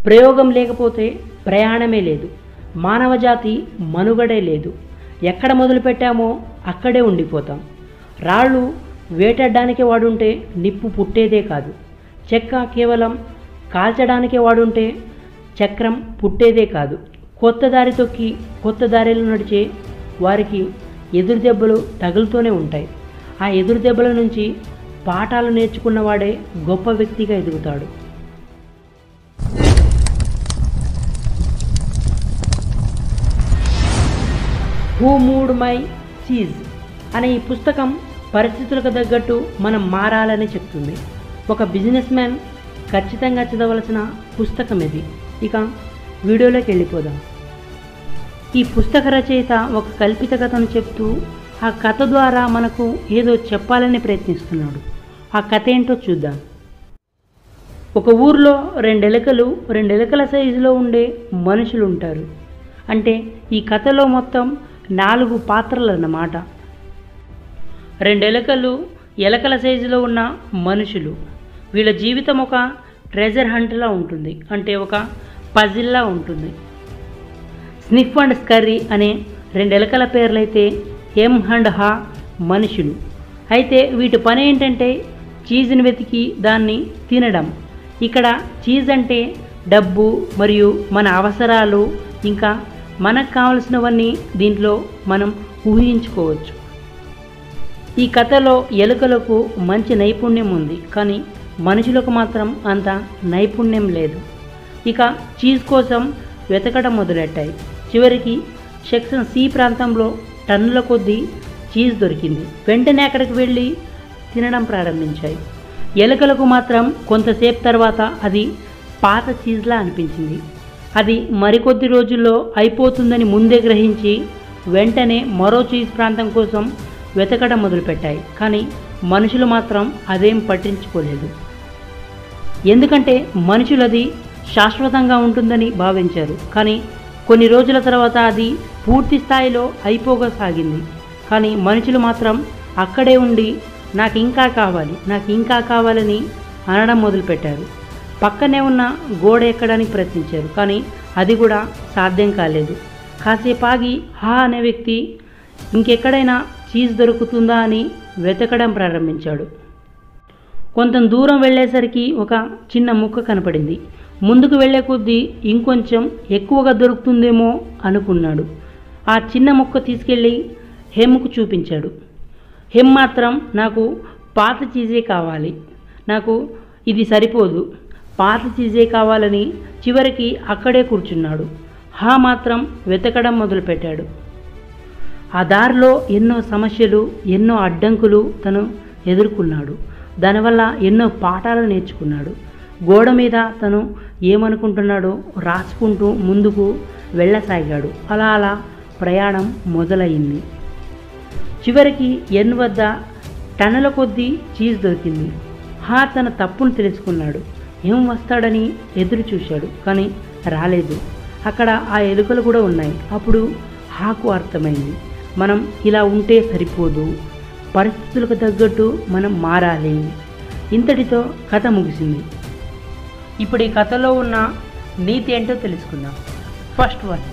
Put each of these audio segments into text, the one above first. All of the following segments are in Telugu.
ప్రయోగం లేకపోతే ప్రయాణమే లేదు మానవజాతి మనుగడే లేదు ఎక్కడ మొదలుపెట్టామో అక్కడే ఉండిపోతాం రాళ్ళు వేటాడడానికే వాడుంటే నిప్పు పుట్టేదే కాదు చెక్క కేవలం కాల్చడానికే వాడుంటే చక్రం పుట్టేదే కాదు కొత్త దారి తొక్కి కొత్త దారిలో నడిచే వారికి ఎదురు దెబ్బలు తగులుతూనే ఉంటాయి ఆ ఎదురు దెబ్బల నుంచి పాఠాలు నేర్చుకున్నవాడే గొప్ప వ్యక్తిగా ఎదుగుతాడు హూ మూడ్ మై చీజ్ అనే ఈ పుస్తకం పరిస్థితులకు తగ్గట్టు మనం మారాలని చెప్తుంది ఒక బిజినెస్ మ్యాన్ ఖచ్చితంగా చదవలసిన పుస్తకం ఇది ఇక వీడియోలోకి వెళ్ళిపోదాం ఈ పుస్తక రచయిత ఒక కల్పిత కథను చెప్తూ ఆ కథ ద్వారా మనకు ఏదో చెప్పాలని ప్రయత్నిస్తున్నాడు ఆ కథ ఏంటో చూద్దాం ఒక ఊర్లో రెండు ఎలుకలు రెండు ఎలుకల సైజులో ఉండే మనుషులు ఉంటారు అంటే ఈ కథలో మొత్తం నాలుగు పాత్రలు అన్నమాట రెండు ఎలుకలు ఎలకల సైజులో ఉన్న మనుషులు వీళ్ళ జీవితం ఒక ట్రెజర్ హంట్లా ఉంటుంది అంటే ఒక పజిల్లా ఉంటుంది స్నిఫ్ అండ్ స్కర్రీ అనే రెండు ఎలకల పేర్లైతే ఎం అండ్ హా మనుషులు అయితే వీటి పని ఏంటంటే చీజ్ని వెతికి దాన్ని తినడం ఇక్కడ చీజ్ అంటే డబ్బు మరియు మన అవసరాలు ఇంకా మనకు కావలసినవన్నీ దీంట్లో మనం ఊహించుకోవచ్చు ఈ కథలో ఎలుకలకు మంచి నైపుణ్యం ఉంది కానీ మనుషులకు మాత్రం అంత నైపుణ్యం లేదు ఇక చీజ్ కోసం వెతకడం మొదలెట్టాయి చివరికి సెక్షన్ సి ప్రాంతంలో టన్నుల కొద్దీ చీజ్ దొరికింది వెంటనే అక్కడికి వెళ్ళి తినడం ప్రారంభించాయి ఎలుకలకు మాత్రం కొంతసేపు తర్వాత అది పాత చీజ్లా అనిపించింది అది మరికొద్ది రోజుల్లో అయిపోతుందని ముందే గ్రహించి వెంటనే మరో చీజ్ ప్రాంతం కోసం వెతకడం మొదలుపెట్టాయి కానీ మనుషులు మాత్రం అదేం పట్టించుకోలేదు ఎందుకంటే మనుషులది శాశ్వతంగా ఉంటుందని భావించారు కానీ కొన్ని రోజుల తర్వాత అది పూర్తి స్థాయిలో అయిపోగా సాగింది కానీ మనుషులు మాత్రం అక్కడే ఉండి నాకు ఇంకా కావాలి నాకు ఇంకా కావాలని అనడం మొదలుపెట్టారు పక్కనే ఉన్న గోడ ఎక్కడానికి ప్రయత్నించారు కానీ అది కూడా సాధ్యం కాలేదు కాసేపు ఆగి హా అనే వ్యక్తి ఇంకెక్కడైనా చీజ్ దొరుకుతుందా అని వెతకడం ప్రారంభించాడు కొంత దూరం వెళ్ళేసరికి ఒక చిన్న ముక్క కనపడింది ముందుకు వెళ్ళే కొద్దీ ఇంకొంచెం ఎక్కువగా దొరుకుతుందేమో అనుకున్నాడు ఆ చిన్న ముక్క తీసుకెళ్ళి హెమ్కు చూపించాడు హెమ్ మాత్రం నాకు పాత చీజే కావాలి నాకు ఇది సరిపోదు పాత చీజే కావాలని చివరికి అక్కడే కూర్చున్నాడు హా మాత్రం వెతకడం మొదలుపెట్టాడు ఆ దారిలో ఎన్నో సమస్యలు ఎన్నో అడ్డంకులు తను ఎదుర్కొన్నాడు దానివల్ల ఎన్నో పాఠాలు నేర్చుకున్నాడు గోడ మీద తను ఏమనుకుంటున్నాడో రాసుకుంటూ ముందుకు వెళ్ళసాగాడు అలా అలా ప్రయాణం మొదలైంది చివరికి ఎన్ వద్ద టన్నుల కొద్దీ చీజ్ దొరికింది హా తన తప్పును తెలుసుకున్నాడు ఏం వస్తాడని ఎదురు చూశాడు కానీ రాలేదు అక్కడ ఆ ఎలుకలు కూడా ఉన్నాయి అప్పుడు హాకు అర్థమైంది మనం ఇలా ఉంటే సరిపోదు పరిస్థితులకు తగ్గట్టు మనం మారాలి ఇంతటితో కథ ముగిసింది ఇప్పుడు ఈ కథలో ఉన్న నీతి ఏంటో తెలుసుకుందాం first one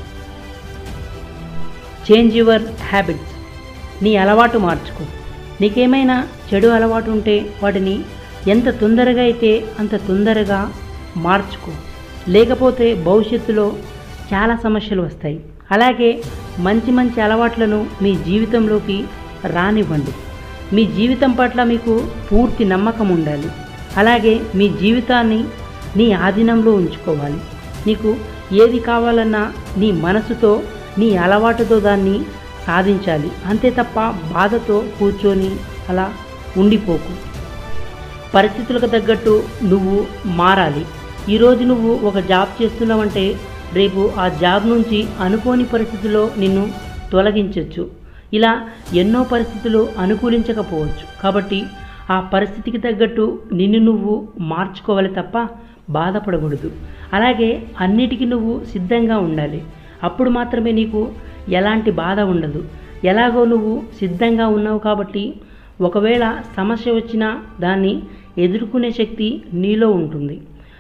change your habits నీ అలవాటు మార్చుకో నీకేమైనా చెడు అలవాటు ఉంటే వాటిని ఎంత తొందరగా అయితే అంత తొందరగా మార్చుకో లేకపోతే భవిష్యత్తులో చాలా సమస్యలు వస్తాయి అలాగే మంచి మంచి అలవాట్లను మీ జీవితంలోకి రానివ్వండి మీ జీవితం పట్ల మీకు పూర్తి నమ్మకం ఉండాలి అలాగే మీ జీవితాన్ని నీ ఆధీనంలో ఉంచుకోవాలి నీకు ఏది కావాలన్నా నీ మనసుతో నీ అలవాటుతో దాన్ని సాధించాలి అంతే తప్ప బాధతో కూర్చొని అలా ఉండిపోకు పరిస్థితులకు తగ్గట్టు నువ్వు మారాలి ఈరోజు నువ్వు ఒక జాబ్ చేస్తున్నావంటే రేపు ఆ జాబ్ నుంచి అనుకోని పరిస్థితుల్లో నిన్ను తొలగించవచ్చు ఇలా ఎన్నో పరిస్థితులు అనుకూలించకపోవచ్చు కాబట్టి ఆ పరిస్థితికి తగ్గట్టు నిన్ను నువ్వు మార్చుకోవాలి తప్ప బాధపడకూడదు అలాగే అన్నిటికీ నువ్వు సిద్ధంగా ఉండాలి అప్పుడు మాత్రమే నీకు ఎలాంటి బాధ ఉండదు ఎలాగో నువ్వు సిద్ధంగా ఉన్నావు కాబట్టి ఒకవేళ సమస్య వచ్చినా దాన్ని ఎదుర్కొనే శక్తి నీలో ఉంటుంది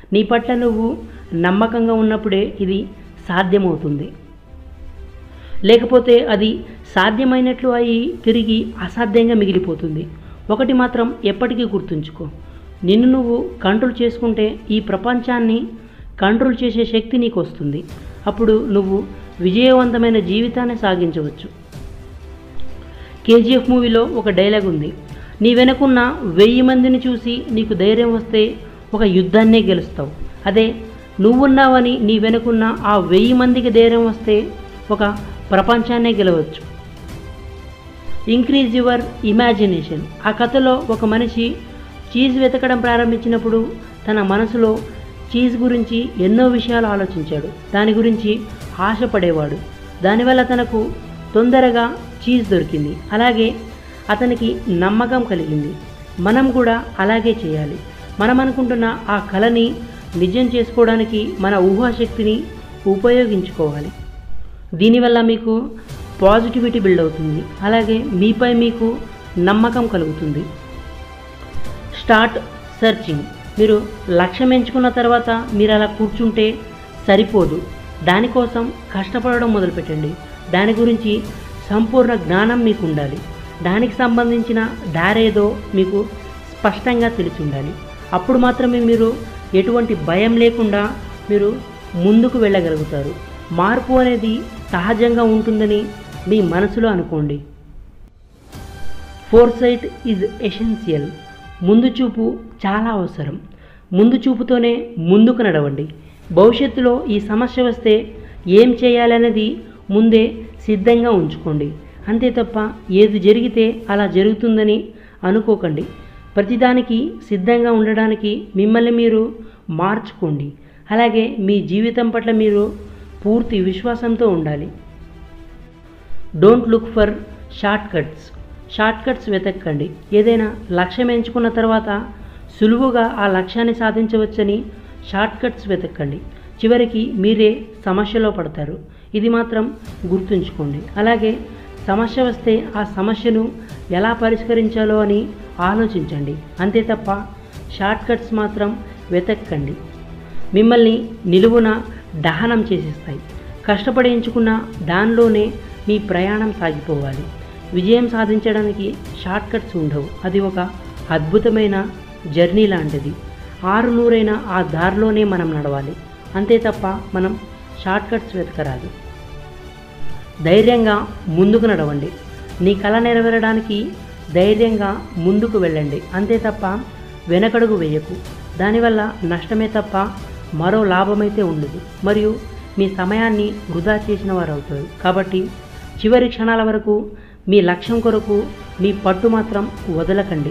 నీ పట్ల నువ్వు నమ్మకంగా ఉన్నప్పుడే ఇది సాధ్యమవుతుంది లేకపోతే అది సాధ్యమైనట్లు అయి తిరిగి అసాధ్యంగా మిగిలిపోతుంది ఒకటి మాత్రం ఎప్పటికీ గుర్తుంచుకో నిన్ను నువ్వు కంట్రోల్ చేసుకుంటే ఈ ప్రపంచాన్ని కంట్రోల్ చేసే శక్తి నీకు వస్తుంది అప్పుడు నువ్వు విజయవంతమైన జీవితాన్ని సాగించవచ్చు కేజీఎఫ్ మూవీలో ఒక డైలాగ్ ఉంది నీ వెనుకున్న వెయ్యి మందిని చూసి నీకు ధైర్యం వస్తే ఒక యుద్ధాన్నే గెలుస్తావు అదే నువ్వున్నావని నీ వెనుకున్న ఆ వెయ్యి మందికి ధైర్యం వస్తే ఒక ప్రపంచాన్నే గెలవచ్చు ఇంక్రీజ్ యువర్ ఇమాజినేషన్ ఆ కథలో ఒక మనిషి చీజ్ వెతకడం ప్రారంభించినప్పుడు తన మనసులో చీజ్ గురించి ఎన్నో విషయాలు ఆలోచించాడు దాని గురించి ఆశపడేవాడు దానివల్ల తనకు తొందరగా చీజ్ దొరికింది అలాగే అతనికి నమ్మకం కలిగింది మనం కూడా అలాగే చేయాలి మనం అనుకుంటున్న ఆ కళని నిజం చేసుకోవడానికి మన ఊహాశక్తిని ఉపయోగించుకోవాలి దీనివల్ల మీకు పాజిటివిటీ బిల్డ్ అవుతుంది అలాగే మీపై మీకు నమ్మకం కలుగుతుంది స్టార్ట్ సెర్చింగ్ మీరు లక్ష్యం ఎంచుకున్న తర్వాత మీరు అలా కూర్చుంటే సరిపోదు దానికోసం కష్టపడడం మొదలుపెట్టండి దాని గురించి సంపూర్ణ జ్ఞానం మీకు ఉండాలి దానికి సంబంధించిన దారేదో మీకు స్పష్టంగా తెలిసి ఉండాలి అప్పుడు మాత్రమే మీరు ఎటువంటి భయం లేకుండా మీరు ముందుకు వెళ్ళగలుగుతారు మార్పు అనేది సహజంగా ఉంటుందని మీ మనసులో అనుకోండి ఫోర్సైట్ ఈజ్ ఎసెన్షియల్ ముందు చూపు చాలా అవసరం ముందు చూపుతోనే ముందుకు నడవండి భవిష్యత్తులో ఈ సమస్య వస్తే ఏం చేయాలనేది ముందే సిద్ధంగా ఉంచుకోండి అంతే తప్ప ఏది జరిగితే అలా జరుగుతుందని అనుకోకండి ప్రతిదానికి సిద్ధంగా ఉండడానికి మిమ్మల్ని మీరు మార్చుకోండి అలాగే మీ జీవితం పట్ల మీరు పూర్తి విశ్వాసంతో ఉండాలి don't look for shortcuts shortcuts వెతక్కండి ఏదైనా లక్ష్యం ఎంచుకున్న తర్వాత సులువుగా ఆ లక్ష్యాన్ని సాధించవచ్చని షార్ట్ కట్స్ వెతక్కండి చివరికి మీరే సమస్యలో పడతారు ఇది మాత్రం గుర్తుంచుకోండి అలాగే సమస్య వస్తే ఆ సమస్యను ఎలా పరిష్కరించాలో అని ఆలోచించండి అంతే తప్ప షార్ట్ కట్స్ మాత్రం వెతక్కండి మిమ్మల్ని నిలువున దహనం చేసేస్తాయి కష్టపడి ఎంచుకున్న దానిలోనే మీ ప్రయాణం సాగిపోవాలి విజయం సాధించడానికి షార్ట్ కట్స్ ఉండవు అది ఒక అద్భుతమైన జర్నీ లాంటిది ఆరు నూరైన ఆ దారిలోనే మనం నడవాలి అంతే తప్ప మనం షార్ట్ కట్స్ వెతకరాదు ధైర్యంగా ముందుకు నడవండి నీ కళ నెరవేరడానికి ధైర్యంగా ముందుకు వెళ్ళండి అంతే తప్ప వెనకడుగు వేయకు దానివల్ల నష్టమే తప్ప మరో లాభమైతే ఉండదు మరియు మీ సమయాన్ని వృధా చేసిన వారు అవుతారు కాబట్టి చివరి క్షణాల వరకు మీ లక్ష్యం కొరకు మీ పట్టు మాత్రం వదలకండి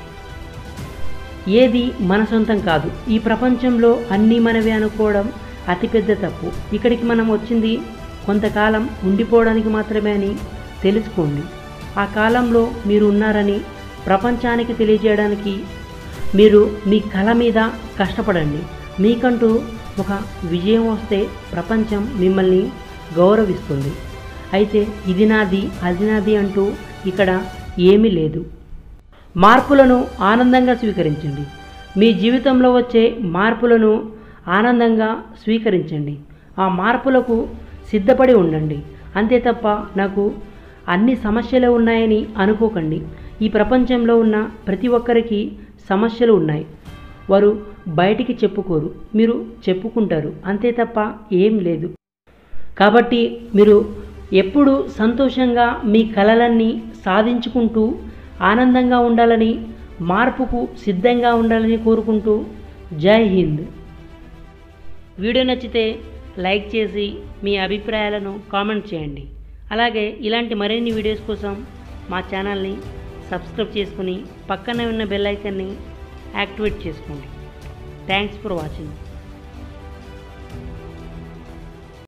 ఏది మన సొంతం కాదు ఈ ప్రపంచంలో అన్నీ మనవే అనుకోవడం అతిపెద్ద తప్పు ఇక్కడికి మనం వచ్చింది కొంతకాలం ఉండిపోవడానికి మాత్రమే అని తెలుసుకోండి ఆ కాలంలో మీరు ఉన్నారని ప్రపంచానికి తెలియజేయడానికి మీరు మీ కళ మీద కష్టపడండి మీకంటూ ఒక విజయం వస్తే ప్రపంచం మిమ్మల్ని గౌరవిస్తుంది అయితే ఇది నాది అది నాది అంటూ ఇక్కడ ఏమీ లేదు మార్పులను ఆనందంగా స్వీకరించండి మీ జీవితంలో వచ్చే మార్పులను ఆనందంగా స్వీకరించండి ఆ మార్పులకు సిద్ధపడి ఉండండి అంతే తప్ప నాకు అన్ని సమస్యలు ఉన్నాయని అనుకోకండి ఈ ప్రపంచంలో ఉన్న ప్రతి ఒక్కరికి సమస్యలు ఉన్నాయి వారు బయటికి చెప్పుకోరు మీరు చెప్పుకుంటారు అంతే తప్ప ఏం లేదు కాబట్టి మీరు ఎప్పుడు సంతోషంగా మీ కలలన్నీ సాధించుకుంటూ ఆనందంగా ఉండాలని మార్పుకు సిద్ధంగా ఉండాలని కోరుకుంటూ జై హింద్ వీడియో నచ్చితే లైక్ చేసి మీ అభిప్రాయాలను కామెంట్ చేయండి అలాగే ఇలాంటి మరిన్ని వీడియోస్ కోసం మా ఛానల్ని సబ్స్క్రైబ్ చేసుకుని పక్కనే ఉన్న బెల్ ఐకాన్ని యాక్టివేట్ చేసుకోండి థ్యాంక్స్ ఫర్ వాచింగ్